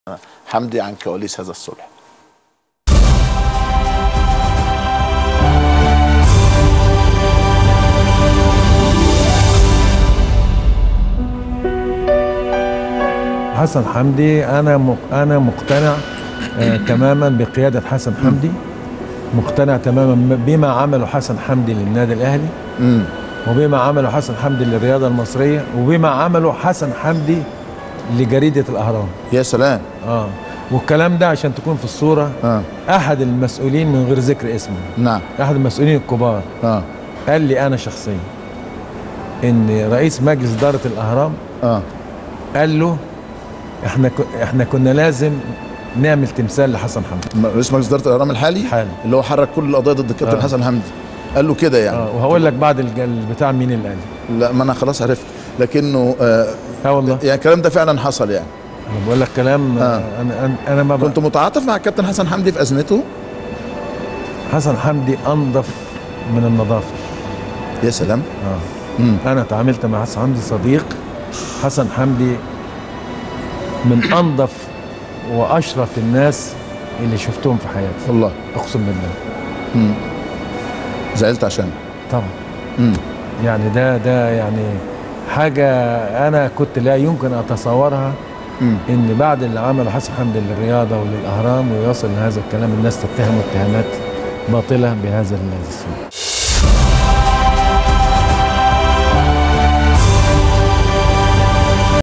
حمدي عن كواليس هذا الصلح حسن حمدي انا مق- انا مقتنع آه، تماما بقياده حسن حمدي مقتنع تماما بما عمله حسن حمدي للنادي الاهلي امم وبما عمله حسن حمدي للرياضه المصريه وبما عمله حسن حمدي لجريده الاهرام يا سلام اه والكلام ده عشان تكون في الصوره اه احد المسؤولين من غير ذكر اسمه نعم احد المسؤولين الكبار اه قال لي انا شخصيا ان رئيس مجلس اداره الاهرام اه قال له احنا ك- احنا كنا لازم نعمل تمثال لحسن حمدي رئيس مجلس اداره الاهرام الحالي الحالي. اللي هو حرك كل القضايا ضد الكابتن آه. حسن حمدي قال له كده يعني اه وهقول لك بعد الج- البتاع مين اللي قال لي لا ما انا خلاص عرفت لكنه آه اه والله يعني الكلام ده فعلا حصل يعني انا بقول لك كلام آه. آه. انا انا انا ما كنت بقى متعاطف مع الكابتن حسن حمدي في ازمته حسن حمدي انظف من النظافه يا سلام اه امم انا تعاملت مع حسن حمدي صديق حسن حمدي من انظف واشرف الناس اللي شفتهم في حياتي والله اقسم بالله امم زعلت عشان طبعا امم يعني ده ده يعني حاجه انا كنت لا يمكن اتصورها امم ان بعد اللي عمله حسن حمدي للرياضه وللاهرام ويصل لهذا الكلام الناس تتهمه اتهامات باطله بهذا السوء